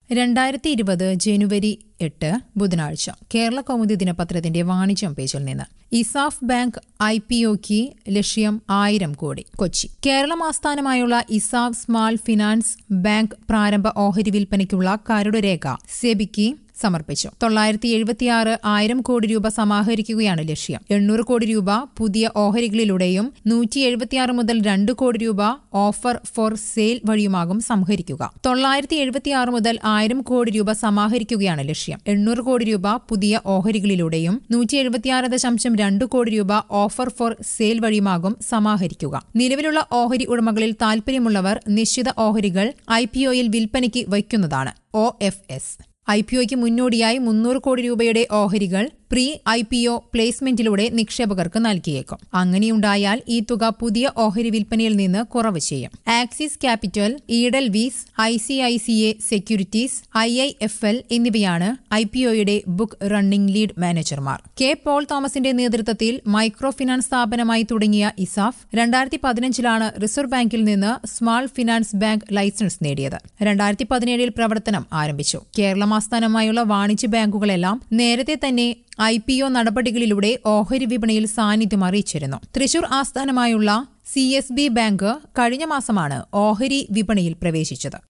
രണ്ടായിരത്തി ഇരുപത് ജനുവരി എട്ട് ബുധനാഴ്ച കേരള കൗമുദി ദിനപത്രത്തിന്റെ വാണിജ്യം പേജിൽ നിന്ന് ഇസാഫ് ബാങ്ക് ഐ പി ഒക്ക് ലക്ഷ്യം ആയിരം കോടി കൊച്ചി കേരളം ആസ്ഥാനമായുള്ള ഇസാഫ് സ്മാൾ ഫിനാൻസ് ബാങ്ക് പ്രാരംഭ ഓഹരി വിൽപ്പനയ്ക്കുള്ള കരട് രേഖ സെബിക്ക് സമർപ്പിച്ചു തൊള്ളായിരത്തി എഴുപത്തിയാറ് ആയിരം കോടി രൂപ സമാഹരിക്കുകയാണ് ലക്ഷ്യം എണ്ണൂറ് കോടി രൂപ പുതിയ ഓഹരികളിലൂടെയും നൂറ്റി എഴുപത്തിയാറ് മുതൽ രണ്ട് കോടി രൂപ ഓഫർ ഫോർ സെയിൽ വഴിയുമാകും സംഹരിക്കുക തൊള്ളായിരത്തി എഴുപത്തിയാറ് മുതൽ ആയിരം കോടി രൂപ സമാഹരിക്കുകയാണ് ലക്ഷ്യം എണ്ണൂറ് കോടി രൂപ പുതിയ ഓഹരികളിലൂടെയും നൂറ്റി എഴുപത്തിയാറ് ദശാംശം രണ്ട് കോടി രൂപ ഓഫർ ഫോർ സെയിൽ വഴിയുമാകും സമാഹരിക്കുക നിലവിലുള്ള ഓഹരി ഉടമകളിൽ താൽപര്യമുള്ളവർ നിശ്ചിത ഓഹരികൾ ഐ പി ഒയിൽ വിൽപ്പനയ്ക്ക് വയ്ക്കുന്നതാണ് O F S I P ഒയ്ക്ക് മുന്നോടിയായി മുന്നൂറ് കോടി രൂപയുടെ ഓഹരികൾ പ്രീ ഐ പി ഒ പ്ലേസ്മെന്റിലൂടെ നിക്ഷേപകർക്ക് നൽകിയേക്കും അങ്ങനെയുണ്ടായാൽ ഈ തുക പുതിയ ഓഹരി വിൽപ്പനയിൽ നിന്ന് കുറവ് ചെയ്യും Axis Capital Edelweiss I C I C I Securities I I F L എന്നിവയാണ് ഐ പി ഒയുടെ ബുക്ക് റണ്ണിംഗ് ലീഡ് മാനേജർമാർ കെ പോൾ തോമസിന്റെ നേതൃത്വത്തിൽ മൈക്രോ ഫിനാൻസ് സ്ഥാപനമായി തുടങ്ങിയ ഇസാഫ് രണ്ടായിരത്തി പതിനഞ്ചിലാണ് റിസർവ് ബാങ്കിൽ നിന്ന് സ്മാൾ ഫിനാൻസ് ബാങ്ക് ലൈസൻസ് നേടിയത് രണ്ടായിരത്തി പതിനേഴിൽ പ്രവർത്തനം ആരംഭിച്ചു കേരളം ആസ്ഥാനമായുള്ള വാണിജ്യ ബാങ്കുകളെല്ലാം നേരത്തെ തന്നെ ഐ പി ഒ നടപടികളിലൂടെ ഓഹരി വിപണിയിൽ സാന്നിധ്യം അറിയിച്ചിരുന്നു തൃശൂർ ആസ്ഥാനമായുള്ള സി എസ് ബി ബാങ്ക് കഴിഞ്ഞ മാസമാണ് ഓഹരി വിപണിയിൽ പ്രവേശിച്ചത്